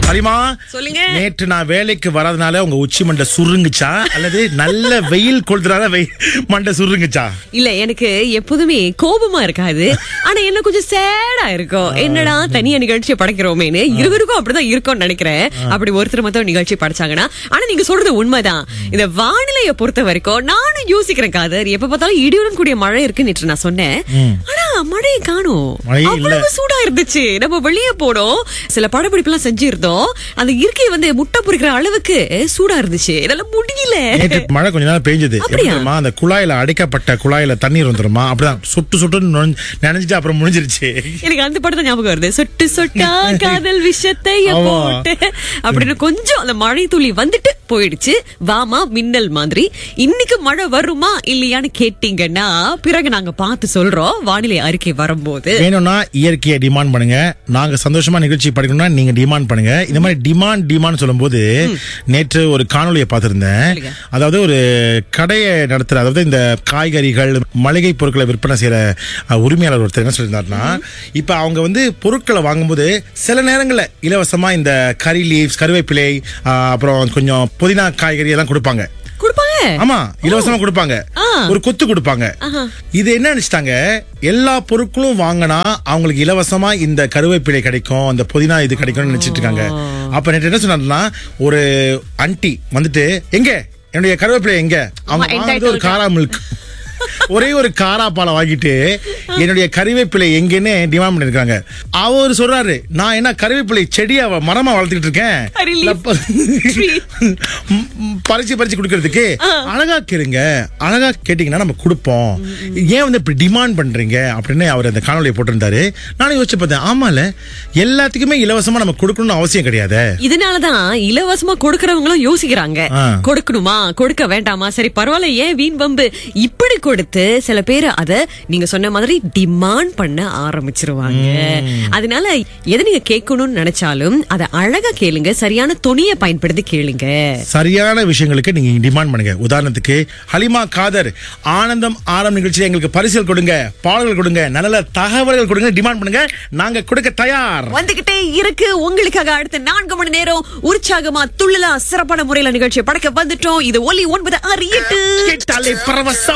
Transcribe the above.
ஹரிமா சொல்லுங்க. நேற்று நான் வேலைக்கு வராதனால உங்க உச்சி மண்டை சுருங்குச்சா அல்லது நல்ல வெயில் கொளுத்துறால வெயில் மண்டை சுருங்குச்சா இல்ல எனக்கு எப்போதுமே கோபமா இருக்காது ஆனா என்ன கொஞ்சம் சேடா இருக்கும் என்னடா தனியா நிகழ்ச்சியை படைக்கிறோமேனு இருவருக்கும் அப்படிதான் இருக்கும்னு நினைக்கிறேன் அப்படி ஒருத்தர் மட்டும் நிகழ்ச்சி படைச்சாங்கன்னா ஆனா நீங்க சொல்றது உண்மைதான் இந்த வானிலையை பொறுத்த வரைக்கும் நானும் யோசிக்கிறேன் காதர் எப்ப பார்த்தாலும் இடியுடன் கூடிய மழை இருக்குன்னு நேற்று நான் சொன்னேன் ஆனா மழையை காணும் மழையே இல்ல. அவ்வளவு சூடா இருந்துச்சு நம்ம வெளியே போனோம் சில படப்பிடிப்பு எல்லாம் செஞ்சிருந்தோம் அந்த இருக்கை வந்து முட்டை பொறிக்கிற அளவுக்கு சூடா இருந்துச்சு இதெல்லாம் முடியல நேற்று மழை கொஞ்ச நேரம் பெஞ்சது எப்படி அப்படியா? தெரியுமா அந்த குழாயில அடைக்கப்பட்ட குழாயில தண்ணீர் வந்துருமா அப்படிதான் சொட்டு சொட்டுன்னு நுழைஞ்சு- நனைஞ்சிட்டு அப்புறம் முடிஞ்சிருச்சு எனக்கு அந்த படம் தான் ஞாபகம் வருது சொட்டு சொட்டா காதல் விஷத்தை ஆமா. போட்டு அப்படின்னு கொஞ்சம் அந்த மழை துளி வந்துட்டு போயிடுச்சு வாமா மின்னல் மாதிரி இன்னைக்கு மழை வருமா இல்லையான்னு கேட்டீங்கன்னா பிறகு நாங்க பார்த்து சொல்றோம் வானிலை அறிக்கை வரும்போது வேணும்னா இயற்கையை டிமாண்ட் பண்ணுங்க நாங்க சந்தோஷமா நிகழ்ச்சி படிக்கணும்னா நீங்க டிமாண்ட் பண்ணுங்க இந்த மாதிரி டிமாண்ட் டிமாண்ட் சொல்லும்போது நேற்று ஒரு காணொளியை பார்த்திருந்தேன் சொல்லுங்க. அதாவது ஒரு கடையை நடத்துற அதாவது இந்த காய்கறிகள் மளிகை பொருட்களை விற்பனை செய்யற அஹ், உரிமையாளர் ஒருத்தர் என்ன சொல்லியிருந்தாருன்னா இப்ப அவங்க வந்து பொருட்களை வாங்கும்போது சில நேரங்கள்ல இலவசமா இந்த கறி லீவ்ஸ் கருவேப்பிலை அஹ், அப்புறம் கொஞ்சம் புதினா காய்கறி எல்லாம் கொடுப்பாங்க கொடுப்பாங்க ஆமா இலவசமா கொடுப்பாங்க ஆ. ஒரு கொத்து கொடுப்பாங்க ஆஹா. இது என்ன நினைச்சிட்டாங்க எல்லா பொருட்களும் வாங்கினா அவங்களுக்கு இலவசமா இந்த கருவேப்பிலை கிடைக்கும் அந்த புதினா இது கிடைக்கும்னு நினைச்சிட்டு இருக்காங்க அப்ப நேற்று என்ன சொன்னாருன்னா ஒரு அன்டி வந்துட்டு எங்க என்னுடைய கருவேப்பிலை எங்க அவங்க ஆமா, வாங்குறது ஒரு entitled. காரா மில்க் ஒரே ஒரு காரா பாலை வாங்கிட்டு என்னுடைய கருவேப்பிலை எங்கன்னு டிமாண்ட் பண்ணிருக்காங்க அவர் சொல்றாரு நான் என்ன கருவேப்பிலை செடியா வ- மரமா வளர்த்துக்கிட்டு இருக்கேன் கறி leaf இல்ல, ப- tree. ம், ம், பறிச்சு பறிச்சு கொடுக்கறதுக்கு அழகா கேளுங்க அழகா கேட்டீங்கன்னா நம்ம கொடுப்போம் ஏன் வந்து இப்படி டிமாண்ட் பண்றீங்க அப்படின்னு அவர் அந்த காணொலியை போட்டிருந்தாரு நானும் யோசிச்சு பார்த்தேன் ஆமால எல்லாத்துக்குமே இலவசமா நம்ம கொடுக்கணும்னு அவசியம் கிடையாது இதனாலதான் இலவசமா கொடுக்கறவங்களும் யோசிக்கிறாங்க ஆ. கொடுக்கணுமா கொடுக்க வேண்டாமா சரி பரவாயில்ல ஏன் வீண் பம்பு இப்படி கொடுத்து சில பேர் அத நீங்க சொன்ன மாதிரி டிமாண்ட் பண்ண ஆரம்பிச்சிருவாங்க அதனால எதை நீங்க கேட்கணும்னு நினைச்சாலும் அதை அழகா கேளுங்க சரியான துணியை பயன்படுத்தி கேளுங்க சரியான விஷயங்களுக்கு நீங்க டிமாண்ட் பண்ணுங்க உதாரணத்துக்கு ஹலிமா காதர் ஆனந்தம் ஆரம் நிகழ்ச்சியில எங்களுக்கு பரிசல் கொடுங்க பாடல்கள் கொடுங்க நல்ல நல்ல தகவல்கள் கொடுங்க டிமாண்ட் பண்ணுங்க நாங்க கொடுக்க தயார் வந்துகிட்டே இருக்கு உங்களுக்காக அடுத்த நான்கு மணி நேரம் உற்சாகமா துள்ளலா சிறப்பான முறையில நிகழ்ச்சியை படைக்க வந்துட்டோம் இது ஒலி ஒன்பது ஆறு எட்டு கேட்டாலே பரவசம்